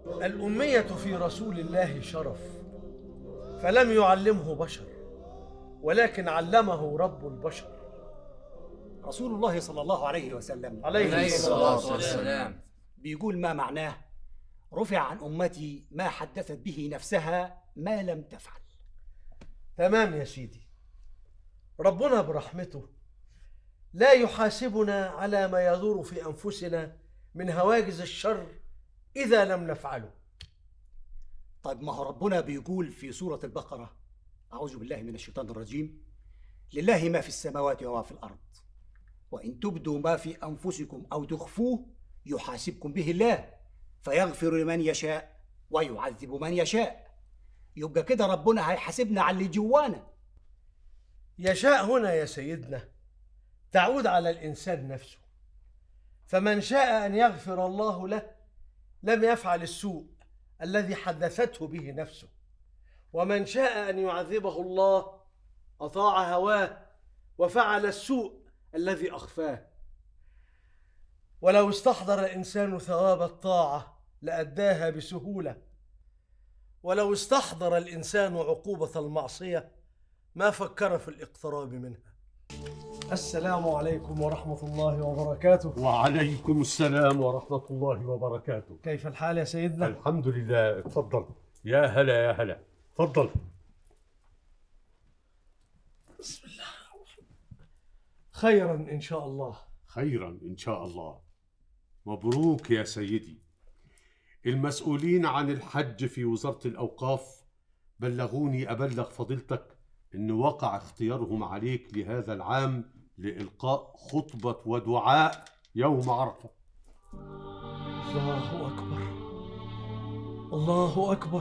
الأمية في رسول الله شرف فلم يعلمه بشر ولكن علمه رب البشر رسول الله صلى الله عليه وسلم عليه الصلاة والسلام بيقول ما معناه رفع عن أمتي ما حدثت به نفسها ما لم تفعل تمام يا سيدي ربنا برحمته لا يحاسبنا على ما يدور في أنفسنا من هواجز الشر إذا لم نفعله طيب ما هو ربنا بيقول في سورة البقرة أعوذ بالله من الشيطان الرجيم لله ما في السماوات وما في الأرض وإن تبدوا ما في أنفسكم أو تخفوه يحاسبكم به الله فيغفر لمن يشاء ويعذب من يشاء يبقى كده ربنا هيحاسبنا على اللي جوانا يشاء هنا يا سيدنا تعود على الإنسان نفسه فمن شاء أن يغفر الله له لم يفعل السوء الذي حدثته به نفسه ومن شاء أن يعذبه الله أطاع هواه وفعل السوء الذي أخفاه ولو استحضر الإنسان ثواب الطاعة لأداها بسهولة ولو استحضر الإنسان عقوبة المعصية ما فكر في الاقتراب منها السلام عليكم ورحمة الله وبركاته وعليكم السلام ورحمة الله وبركاته كيف الحال يا سيدنا؟ الحمد لله اتفضل يا هلا يا هلا اتفضل خيرا إن شاء الله خيرا إن شاء الله مبروك يا سيدي المسؤولين عن الحج في وزارة الأوقاف بلغوني أبلغ فضيلتك أن وقع اختيارهم عليك لهذا العام لإلقاء خطبة ودعاء يوم عرفة الله أكبر الله أكبر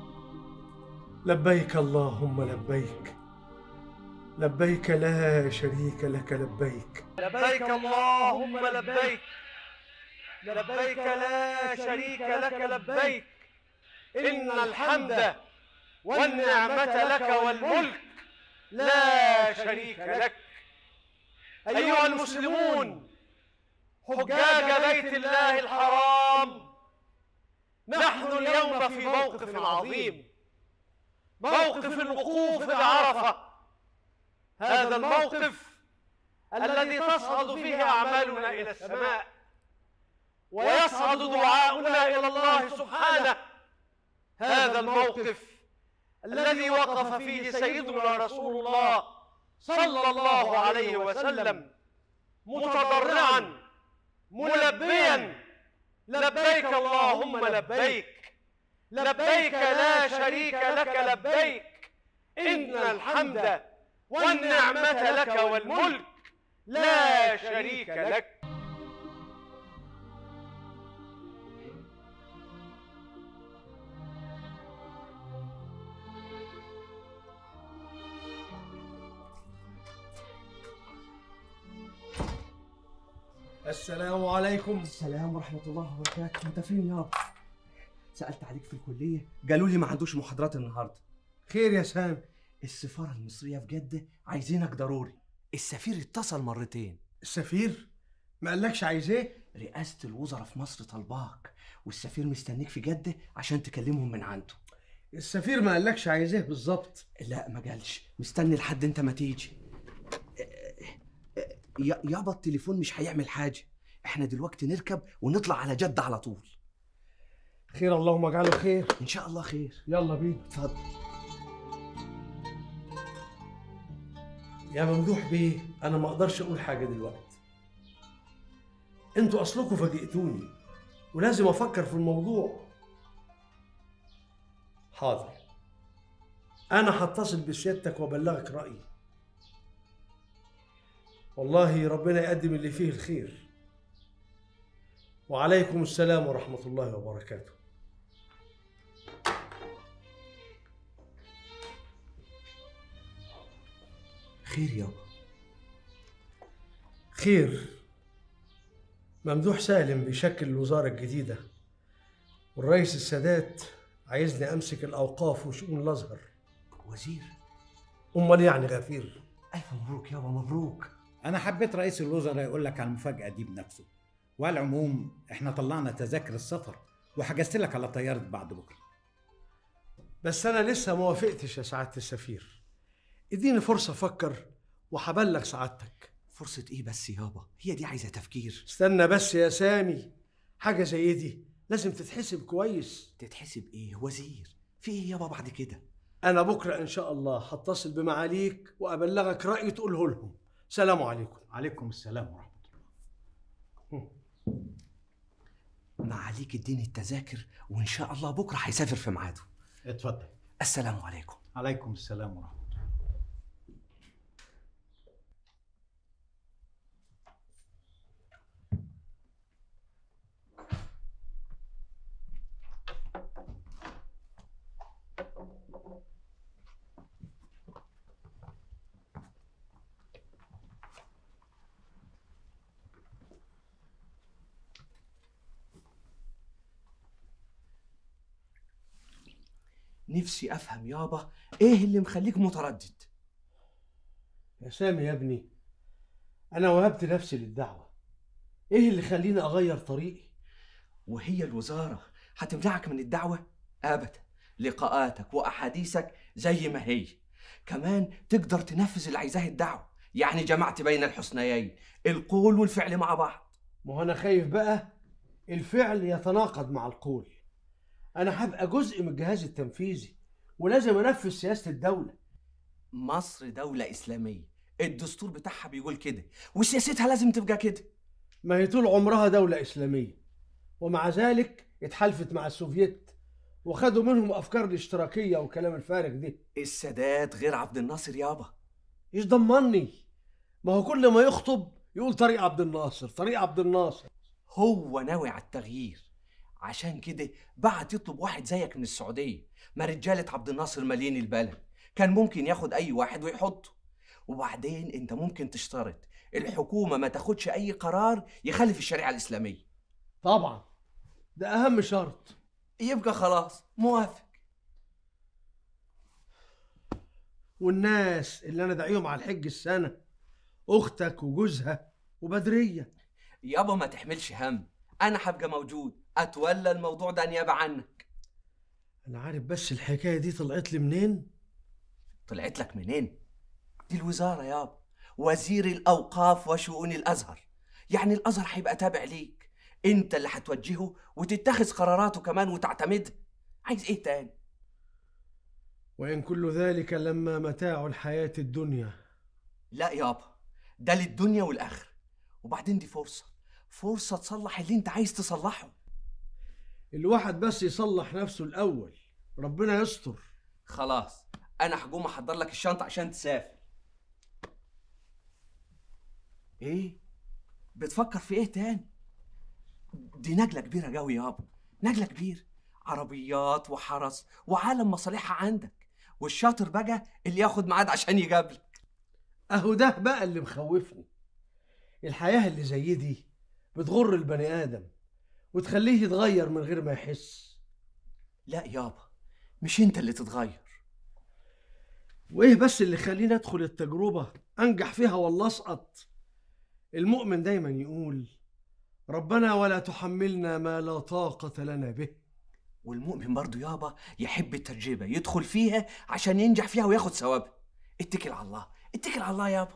لبيك اللهم لبيك لبيك لا شريك لك لبيك لبيك اللهم لبيك لبيك لا شريك لك لبيك إن الحمد والنعمة لك والملك لا شريك لك أيها المسلمون حجاج بيت الله الحرام نحن اليوم في موقف عظيم موقف الوقوف بعرفة هذا الموقف الذي تصعد فيه أعمالنا إلى السماء ويصعد دعاؤنا إلى الله سبحانه هذا الموقف الذي وقف فيه سيدنا رسول الله صلى الله عليه وسلم متضرعا ملبيا لبيك اللهم لبيك لبيك لا شريك لك لبيك إن الحمد والنعمة لك والملك لا شريك لك السلام عليكم السلام ورحمة الله وبركاته انت فين يابا؟ سألت عليك في الكلية قالوا لي ما عندوش محاضرات النهاردة خير يا سام السفارة المصرية في جدة عايزينك ضروري السفير اتصل مرتين السفير ما قالكش عايز ايه رئاسة الوزراء في مصر طالباك والسفير مستنيك في جدة عشان تكلمهم من عنده السفير ما قالكش عايز ايه بالظبط لا ما قالش مستني لحد انت ما تيجي يا- يابا التليفون مش هيعمل حاجة احنا دلوقتي نركب ونطلع على جدة على طول خير اللهم اجعله خير ان شاء الله خير يلا بينا اتفضل يا ممدوح بيه انا ما اقدرش اقول حاجه دلوقتي انتوا اصلكم فاجئتوني ولازم افكر في الموضوع حاضر انا هتصل بسيادتك وابلغك رايي والله ربنا يقدم اللي فيه الخير وعليكم السلام ورحمه الله وبركاته خير يابا خير ممدوح سالم بيشكل الوزارة الجديدة والرئيس السادات عايزني أمسك الأوقاف وشؤون الأزهر وزير أمال يعني غفير ألف مبروك يابا مبروك أنا حبيت رئيس الوزراء يقول لك على المفاجأة دي بنفسه وعلى العموم إحنا طلعنا تذاكر السفر وحجزت لك على طياره بعد بكره بس انا لسه ما وافقتش يا سعاده السفير اديني فرصه افكر وهبلغ سعادتك فرصة ايه بس يابا هي دي عايزة تفكير استنى بس يا سامي حاجه زي دي لازم تتحسب كويس تتحسب ايه وزير في ايه يابا بعد كده انا بكره ان شاء الله هتصل بمعاليك وابلغك رايي تقوله لهم سلام عليكم عليكم السلام ورحمه الله معاليك اديني التذاكر وان شاء الله بكرة هيسافر في ميعاده اتفضل السلام عليكم عليكم السلام ورحمه الله نفسي افهم يابا ايه اللي مخليك متردد يا سامي يا ابني انا وهبت نفسي للدعوه ايه اللي خليني اغير طريقي وهي الوزارة هتمنعك من الدعوة ابدا لقاءاتك واحاديثك زي ما هي كمان تقدر تنفذ اللي عايزاه الدعوة يعني جمعت بين الحسنيين القول والفعل مع بعض ما هو انا خايف بقى الفعل يتناقض مع القول انا هبقى جزء من الجهاز التنفيذي ولازم انفذ سياسه الدوله مصر دولة إسلامية الدستور بتاعها بيقول كده وسياستها لازم تبقى كده ما هي طول عمرها دوله اسلاميه ومع ذلك اتحالفت مع السوفييت وخدوا منهم افكار الاشتراكيه والكلام الفارغ ده السادات غير عبد الناصر يابا ايش ضمني ما هو كل ما يخطب يقول طريق عبد الناصر طريق عبد الناصر هو ناوي على التغيير عشان كده بعت يطلب واحد زيك من السعودية ما رجالة عبد الناصر مالين البلد كان ممكن ياخد أي واحد ويحطه وبعدين أنت ممكن تشترط الحكومة ما تاخدش أي قرار يخالف الشريعة الإسلامية طبعا ده اهم شرط يبقى خلاص موافق والناس اللي انا داعيهم على الحج السنه اختك وجوزها وبدريه يابا ما تحملش هم أنا هبقى موجود أتولى الموضوع ده نيابة عنك انا عارف بس الحكايه دي طلعت لي منين طلعت لك منين؟ دي الوزارة يابا وزير الأوقاف وشؤون الأزهر يعني الأزهر هيبقى تابع ليك أنت اللي هتوجهه وتتخذ قراراته كمان وتعتمدها عايز إيه تاني؟ وان كل ذلك لما متاع الحياه الدنيا لا يابا ده للدنيا والآخرة وبعدين دي فرصة فرصة تصلح اللي أنت عايز تصلحه الواحد بس يصلح نفسه الاول ربنا يستر خلاص أنا هقوم أحضر لك الشنطة عشان تسافر إيه؟ بتفكر في إيه تاني؟ دي نجلة كبيرة قوي يابا نجلة كبيرة عربيات وحرس وعالم مصالحها عندك والشاطر بقى اللي ياخد ميعاد عشان يقابلك اهو ده بقى اللي مخوفني الحياه اللي زي دي بتغر البني ادم وتخليه يتغير من غير ما يحس لا يابا مش انت اللي تتغير وايه بس اللي خليني ادخل التجربه انجح فيها ولا اسقط المؤمن دايما يقول ربنا ولا تحملنا ما لا طاقه لنا به والمؤمن برضو يابا يحب التجربة يدخل فيها عشان ينجح فيها وياخد ثوابها اتكل على الله اتكل على الله يابا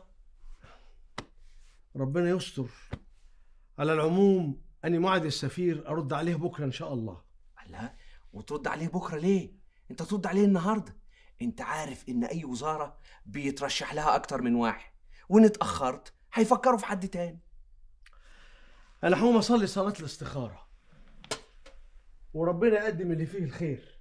ربنا يستر على العموم اني موعد السفير ارد عليه بكره ان شاء الله لا وترد عليه بكرة ليه انت ترد عليه النهاردة انت عارف ان اي وزارة بيترشح لها اكتر من واحد وان اتأخرت هيفكروا في حد تاني انا هقوم اصلي صلاه الاستخاره وربنا يقدم اللي فيه الخير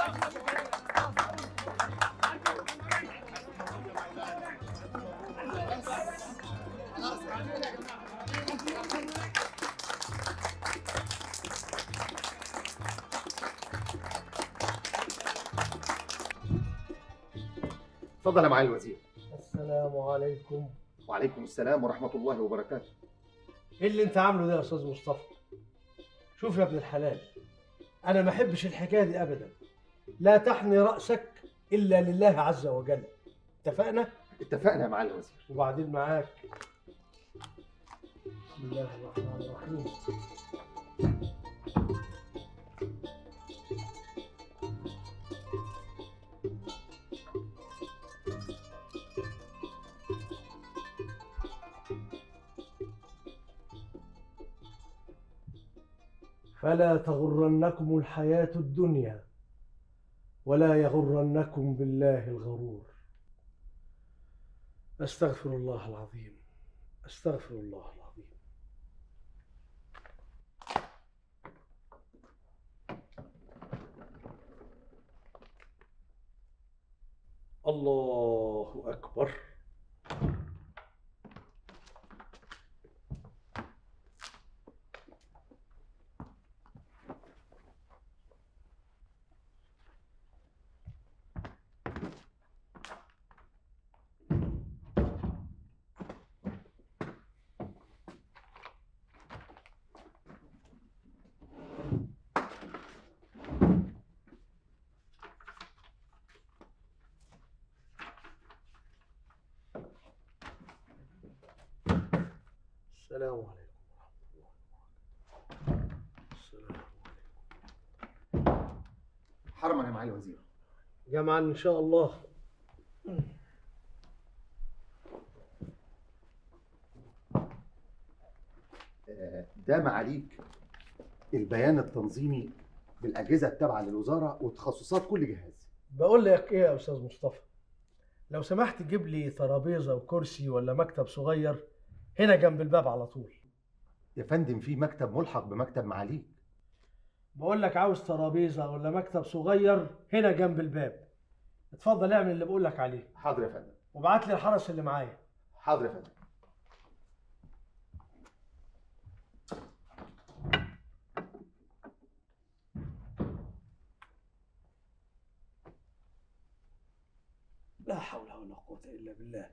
اتفضل يا معالي الوزير السلام عليكم وعليكم السلام ورحمة الله وبركاته ايه اللي انت عامله ده يا استاذ مصطفى شوف يا ابن الحلال انا ما احبش الحكايه دي ابدا لا تحني راسك الا لله عز وجل اتفقنا اتفقنا يا معالي الوزير وبعدين معاك بسم الله الرحمن الرحيم فلا تغرنكم الحياة الدنيا ولا يغرنكم بالله الغرور أستغفر الله العظيم أستغفر الله العظيم الله أكبر السلام عليكم ورحمة الله وبركاته السلام عليكم حرما يا معالي الوزير جمعا إن شاء الله آه، ده معاليك البيان التنظيمي بالأجهزة التابعة للوزارة وتخصصات كل جهاز بقول لك إيه يا أستاذ مصطفى لو سمحت تجيب لي ترابيزة وكرسي ولا مكتب صغير هنا جنب الباب على طول يا فندم في مكتب ملحق بمكتب معاليك بقول لك عاوز ترابيزة ولا مكتب صغير هنا جنب الباب اتفضل اعمل اللي بقول لك عليه حاضر يا فندم وابعت لي الحرس اللي معايا حاضر يا فندم لا حول ولا قوة إلا بالله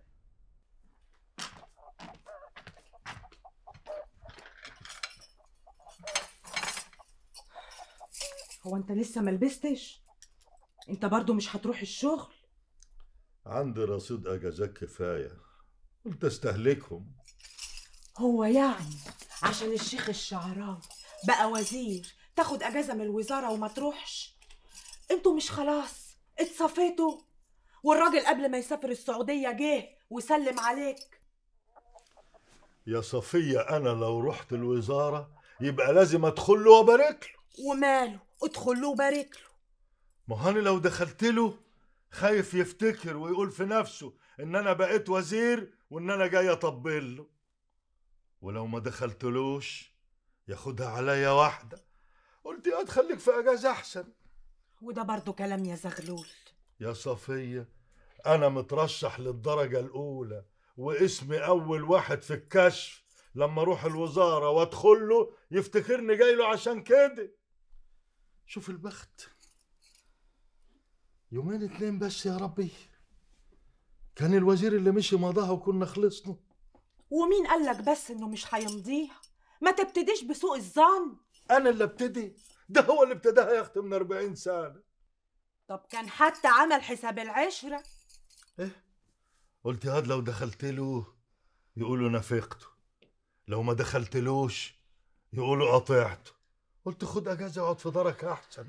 هو انت لسه ما لبستش انت برضو مش هتروح الشغل عندي رصيد اجازات كفايه قلت استهلكهم هو يعني عشان الشيخ الشعراوي بقى وزير تاخد اجازه من الوزاره وما تروحش انتوا مش خلاص اتصفيتوا والراجل قبل ما يسافر السعوديه جه وسلم عليك يا صفيه انا لو رحت الوزاره يبقى لازم ادخل له وابارك له وماله ادخل له وبارك له ما هو انا لو دخلت له خايف يفتكر ويقول في نفسه ان انا بقيت وزير وان انا جاي اطبل له ولو ما دخلتلوش ياخدها عليا واحده قلت يا تخليك في اجازه احسن وده برضو كلام يا زغلول يا صفية أنا مترشح للدرجة الأولى واسمي أول واحد في الكشف لما أروح الوزارة وأدخل له يفتكرني جاي له عشان كده شوف البخت يومين اتنين بس يا ربي كان الوزير اللي مشي مضاها وكنا خلصنا ومين قالك بس انه مش هيمضيها ما تبتديش بسوء الظن أنا اللي ابتدي ده هو اللي ابتداها يا أختي من 40 سنة طب كان حتى عمل حساب العشره قلت يا واد لو دخلت له يقولوا نافقته لو ما دخلتلوش يقولوا قطعته قلت خد اجازه اقعد في دارك احسن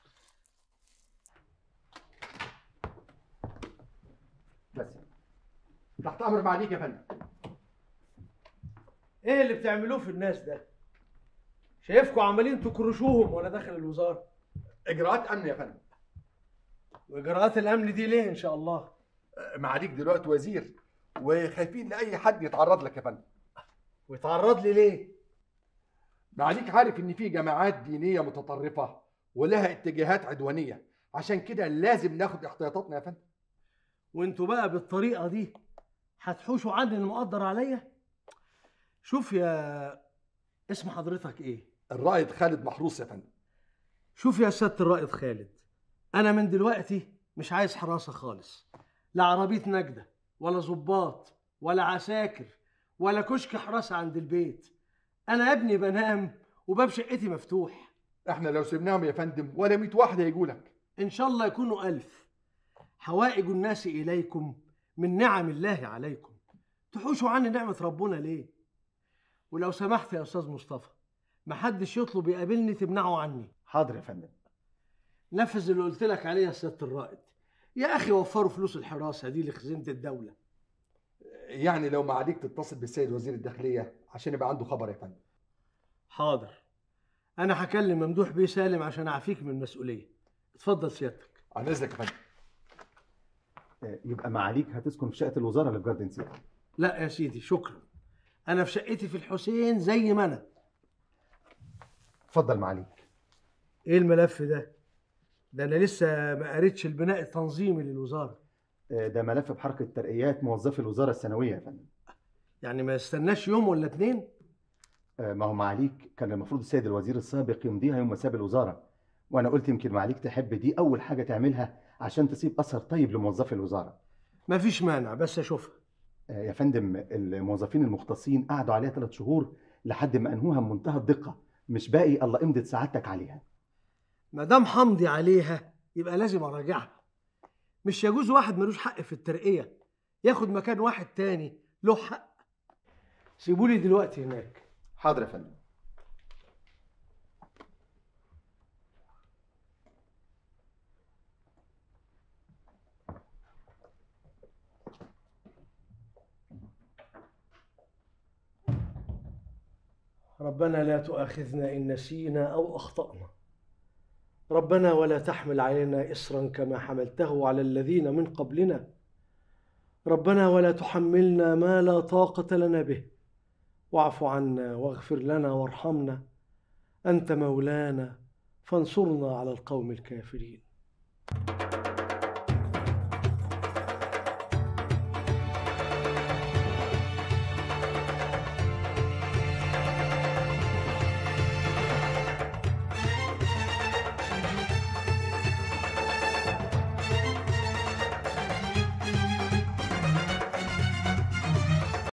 بس تحت أمر معاليك يا فندم ايه اللي بتعملوه في الناس ده شايفكم عمالين تكرشوهم وانا داخل الوزارة إجراءات أمن يا فندم واجراءات الامن دي ليه ان شاء الله معاليك دلوقتي وزير وخايفين لأي حد يتعرض لك يا فندم ويتعرض لي ليه معاليك عارف إن في جماعات دينية متطرفة ولها اتجاهات عدوانية عشان كده لازم ناخد احتياطاتنا يا فندم وانتوا بقى بالطريقه دي هتحوشوا عني المقدر عليا شوف يا اسم حضرتك ايه الرائد خالد محروس يا فندم شوف يا سياده الرائد خالد انا من دلوقتي مش عايز حراسه خالص لا عربيه نجده ولا ظباط ولا عساكر ولا كشك حراسه عند البيت انا يا ابني بنام وباب شقتي مفتوح احنا لو سيبناهم يا فندم ولا 100 واحد هيجوا لك ان شاء الله يكونوا الف حوائج الناس اليكم من نعم الله عليكم تحوشوا عني نعمه ربنا ليه ولو سمحت يا استاذ مصطفى محدش يطلب يقابلني تمنعه عني حاضر يا فندم نفذ اللي قلت لك عليه يا سياده الرائد يا اخي وفروا فلوس الحراسه دي لخزينه الدوله يعني لو ما عليك تتصل بالسيد وزير الداخليه عشان يبقى عنده خبر يا فندم حاضر انا هكلم ممدوح بيه سالم عشان اعفيك من المسؤوليه اتفضل سيادتك عن اذنك يا فندم آه، يبقى معاليك هتسكن في شقه الوزاره اللي في جاردن سيتي لا يا سيدي شكرا انا في شقتي في الحسين زي ما انا اتفضل معاليك ايه الملف ده ده انا لسه ما قريتش البناء التنظيمي للوزاره آه، ده ملف بحركه ترقيات موظفي الوزاره السنويه يا فندم يعني ما يستناش يوم ولا اتنين آه، ما هو معاليك كان المفروض السيد الوزير السابق يمضيها يوم ما ساب الوزاره وانا قلت يمكن معاليك تحب دي اول حاجه تعملها عشان تسيب اثر طيب لموظفي الوزاره ما فيش مانع بس اشوفها آه، يا فندم الموظفين المختصين قعدوا عليها ثلاث شهور لحد ما انهوها بمنتهى الدقه مش باقي الله امضت سعادتك عليها ما دام حمضي عليها يبقى لازم اراجعها مش يجوز واحد ملوش حق في الترقيه ياخد مكان واحد تاني له حق سيبولي دلوقتي هناك حاضر يا فندم ربنا لا تؤاخذنا إن نسينا أو أخطأنا ربنا ولا تحمل علينا إصرا كما حملته على الذين من قبلنا ربنا ولا تحملنا ما لا طاقة لنا به واعف عنا واغفر لنا وارحمنا أنت مولانا فانصرنا على القوم الكافرين